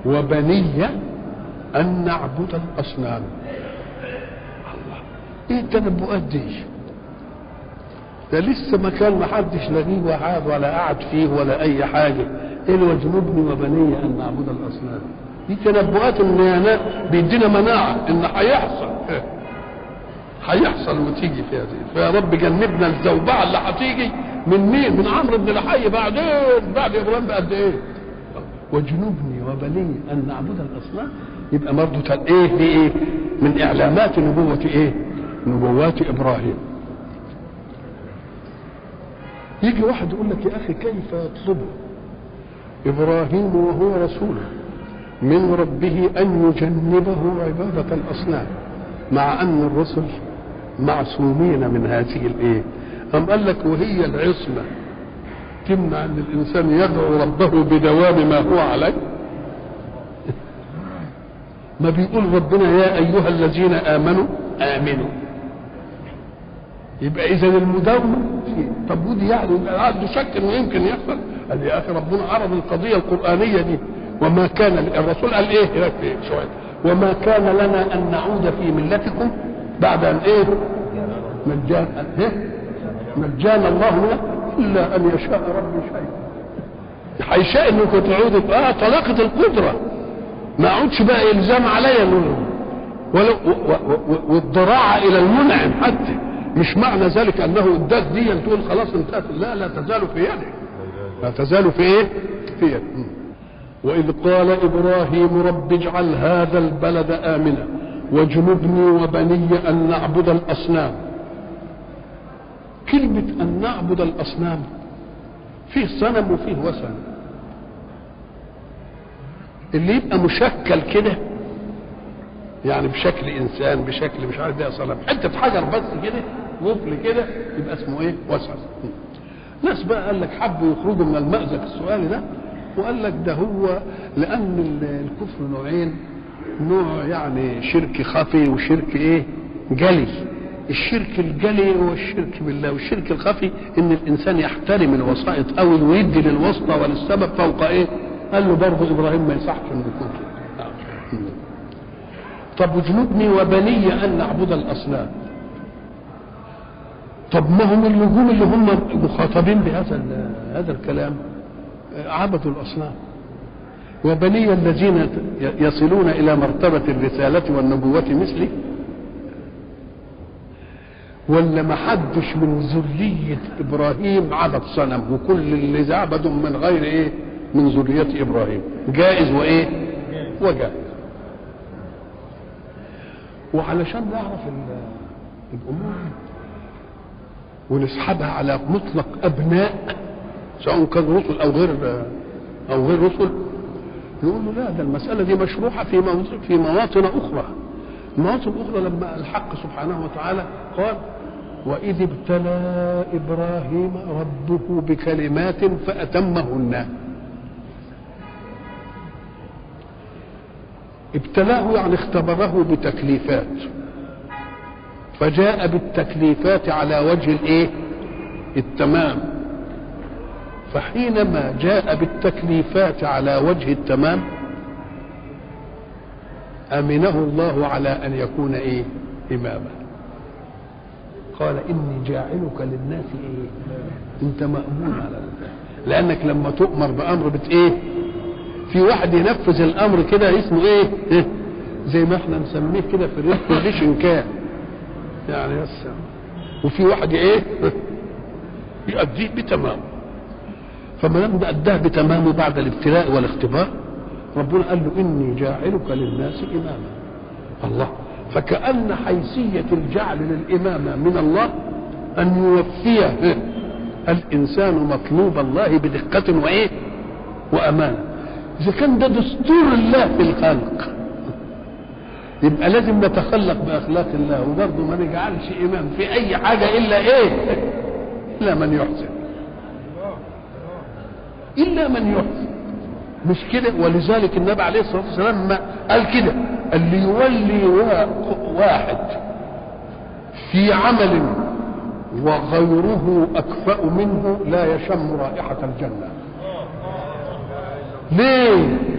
وبني ان نعبد الاصنام الله ايه التنبؤات دي ده لسه ما كان ما حدش لاقيه وقعد ولا قعد فيه ولا اي حاجه ايه واجنبني وبني ان نعبد الاصنام دي تنبؤات ان يعني بيدينا مناعه ان هيحصل هيحصل وتيجي في هذه فيا رب جنبنا الزوبعه اللي هتيجي من مين؟ من عمرو بن لحي بعدين بعد ابراهيم بقد ايه؟ واجنبني وبني ان نعبد الاصنام يبقى برضه ايه دي ايه؟ من اعلامات نبوه ايه؟ نبوات ابراهيم. يجي واحد يقول لك يا اخي كيف يطلبه ابراهيم وهو رسول من ربه ان يجنبه عباده الاصنام مع ان الرسل معصومين من هذه الايه أم قال لك وهي العصمة تمنع أن الإنسان يدعو ربه بدوام ما هو عليه ما بيقول ربنا يا أيها الذين آمنوا آمنوا يبقى إذا المداومة في طب ودي يعني عنده شك إنه يمكن يحصل قال يا أخي ربنا عرض القضية القرآنية دي وما كان الرسول قال إيه هناك في شوية وما كان لنا أن نعود في ملتكم بعد أن إيه مجان إيه نجانا الله منه الا ان يشاء ربي شيء هيشاء انكم تعودوا اه طلاقه القدره ما اعودش بقى الزام عليا ولو والضراعه الى المنعم حتى مش معنى ذلك انه اداك دي تقول خلاص انتهت لا لا تزال في يدك لا تزال في ايه؟ في يدك واذ قال ابراهيم رب اجعل هذا البلد امنا واجنبني وبني ان نعبد الاصنام كلمة أن نعبد الأصنام فيه صنم وفيه وثن اللي يبقى مشكل كده يعني بشكل إنسان بشكل مش عارف ده صنم حتة حجر بس كده وفل كده يبقى اسمه إيه وثن ناس بقى قال لك حبوا يخرجوا من المأزق السؤالي ده وقال لك ده هو لأن الكفر نوعين نوع يعني شرك خفي وشرك إيه جلي الشرك الجلي هو الشرك بالله والشرك الخفي ان الانسان يحترم الوسائط او ويدي للواسطه وللسبب فوق ايه؟ قال له برضه ابراهيم ما يصحش انه يكون كده. طب واجنبني وبني ان نعبد الاصنام. طب ما هم النجوم اللي هم مخاطبين بهذا هذا الكلام عبدوا الاصنام. وبني الذين يصلون الى مرتبه الرساله والنبوه مثلي ولا ما حدش من ذرية إبراهيم عبد صنم وكل اللي عبدوا من غير إيه من ذرية إبراهيم جائز وإيه وجائز وعلشان نعرف الأمور ونسحبها على مطلق أبناء سواء كان رسل أو غير أو غير رسل يقول له لا ده المسألة دي مشروحة في في مواطن أخرى المواطن الأخرى لما الحق سبحانه وتعالى قال وإذ ابتلى إبراهيم ربه بكلمات فأتمهن ابتلاه يعني اختبره بتكليفات فجاء بالتكليفات على وجه الايه التمام فحينما جاء بالتكليفات على وجه التمام امنه الله على ان يكون ايه اماما قال اني جاعلك للناس ايه انت مامون على ذلك لانك لما تؤمر بامر بت ايه في واحد ينفذ الامر كده اسمه ايه, إيه؟ زي ما احنا نسميه كده في الريف بوزيشن كان يعني بس وفي واحد ايه يؤديه بتمام فما دام اداه بتمامه بعد الابتلاء والاختبار ربنا قال له اني جاعلك للناس اماما الله فكأن حيثية الجعل للإمامة من الله أن يوفيه الإنسان مطلوب الله بدقة وإيه وأمانة إذا كان ده دستور الله في الخلق يبقى لازم نتخلق بأخلاق الله وبرضه ما نجعلش إمام في أي حاجة إلا إيه إلا من يحسن إلا من يحسن مش كده ولذلك النبي عليه الصلاه والسلام ما قال كده اللي يولي واحد في عمل وغيره اكفأ منه لا يشم رائحه الجنه ليه